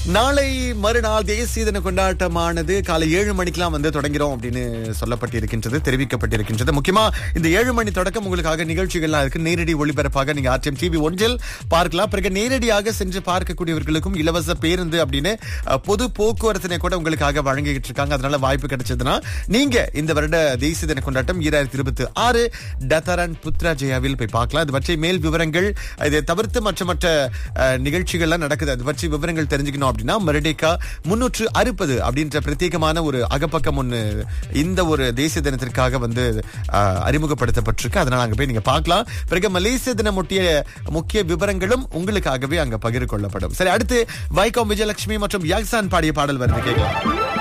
நாளை மறுநாள் தேசிய தின கொண்டாட்டமானது காலை ஏழு மணிக்கெல்லாம் வந்து தொடங்கிறோம் அப்படின்னு சொல்லப்பட்டிருக்கின்றது தெரிவிக்கப்பட்டிருக்கின்றது முக்கியமா இந்த ஏழு மணி தொடக்கம் உங்களுக்காக நிகழ்ச்சிகள்லாம் இருக்கு நேரடி ஒளிபரப்பாக நீங்க ஆர்டிஎம் டிவி ஒன்றில் பார்க்கலாம் பிறகு நேரடியாக சென்று பார்க்கக்கூடியவர்களுக்கும் இலவச பேருந்து அப்படின்னு அஹ், பொது போக்குவரத்தினை கூட உங்களுக்காக வழங்கிட்டு இருக்காங்க அதனால வாய்ப்பு கிடைச்சதுன்னா நீங்க இந்த வருட தேசிய தின கொண்டாட்டம் ஈராயிரத்தி இருபத்தி ஆறு டத்தரன் புத்ரா ஜெயாவில் போய் பார்க்கலாம் இது பற்றி மேல் விவரங்கள் இதை தவிர்த்து மற்ற மற்ற அஹ், நிகழ்ச்சிகள்லாம் நடக்குது அது பற்றி விவரங்கள் தெரிஞ்சுக்கணும் அப்படின்னா மறுடேக்கா முன்னூற்று அறுபது அப்படின்ற பிரத்யேகமான ஒரு அகப்பக்கம் ஒண்ணு இந்த ஒரு தேசிய தினத்திற்காக வந்து அஹ், அறிமுகப்படுத்தப்பட்டிருக்கு அதனால அங்க போய் நீங்க பார்க்கலாம் பிறகு மலேசிய தினம் ஒட்டிய முக்கிய விவரங்களும் உங்களுக்காகவே அங்க பகிர்ந்து கொள்ளப்படும் சரி அடுத்து வைகோம் விஜயலட்சுமி மற்றும் யாக்சான் பாடிய பாடல் வருது கேட்கலாம்